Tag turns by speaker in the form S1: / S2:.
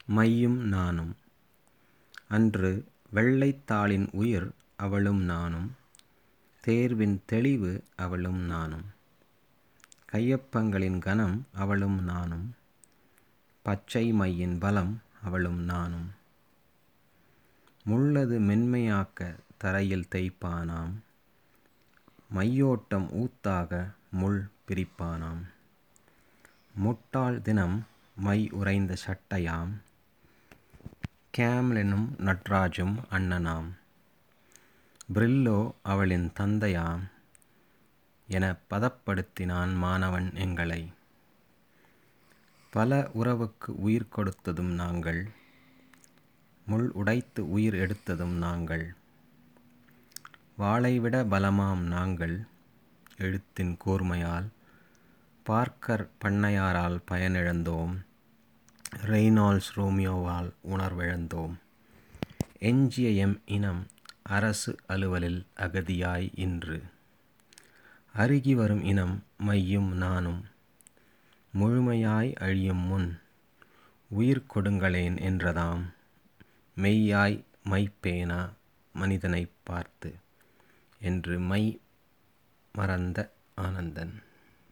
S1: மையும் நானும் அன்று வெள்ளைத்தாளின் உயிர் அவளும் நானும் தேர்வின் தெளிவு அவளும் நானும் கையொப்பங்களின் கனம் அவளும் நானும் பச்சை மையின் பலம் அவளும் நானும் முள்ளது மென்மையாக்க தரையில் தேய்ப்பானாம் மையோட்டம் ஊத்தாக முள் பிரிப்பானாம் முட்டாள் தினம் மை உறைந்த சட்டையாம் கேம்லெனும் நட்ராஜும் அண்ணனாம் பிரில்லோ அவளின் தந்தையாம் என பதப்படுத்தினான் மாணவன் எங்களை பல உறவுக்கு உயிர் கொடுத்ததும் நாங்கள் முள் உடைத்து உயிர் எடுத்ததும் நாங்கள் வாளைவிட பலமாம் நாங்கள் எழுத்தின் கூர்மையால் பார்க்கர் பண்ணையாரால் பயனிழந்தோம் ரெய்னால்ட்ஸ் ரோமியோவால் உணர்விழந்தோம் எஞ்சிய எம் இனம் அரசு அலுவலில் அகதியாய் இன்று அருகி வரும் இனம் மையும் நானும் முழுமையாய் அழியும் முன் உயிர் கொடுங்களேன் என்றதாம் மெய்யாய் மைப்பேனா மனிதனைப் பார்த்து என்று மை மறந்த ஆனந்தன்